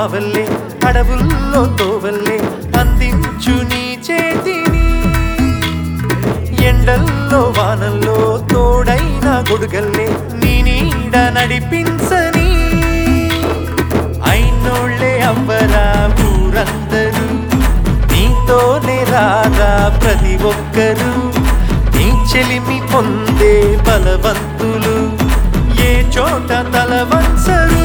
రావల్లే అడవుల్లో తోవల్లే అందించు నీ చేతిని ఎండల్లో వానల్లో తోడైన గొడుగల్లే నీ నీడ నడిపించని అయినోళ్ళే అవ్వరా ఊరందరూ నీతోనే రారా ప్రతి ఒక్కరూ నీ చెలిమి పొందే బలవంతులు ఏ చోట తల వంచరు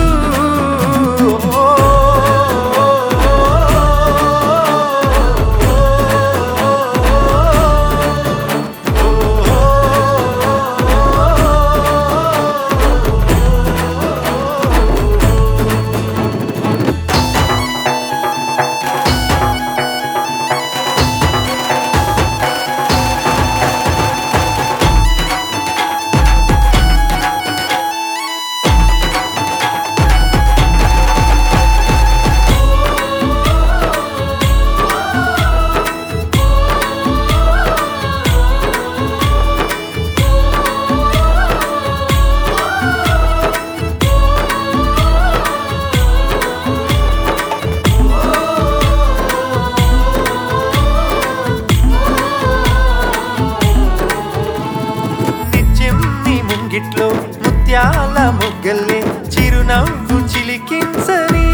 నిత్యం నీ ముంగిట్లో ముత్యాల మొగ్గల్లే చిరునవ్వు చిలికించని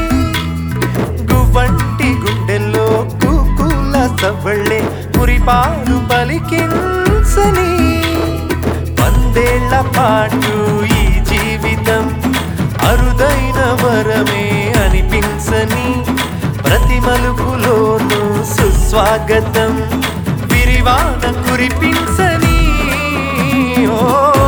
గువ్వంటి గుండెల్లో కూకుల సవ్వళ్ళే మురిపాలు పలికించని వందేళ్ల పాటు ఈ జీవితం అరుదైన వరమే అనిపించని ప్రతి మలుపులోనూ సుస్వాగతం విరివాన కురిపించని ఓ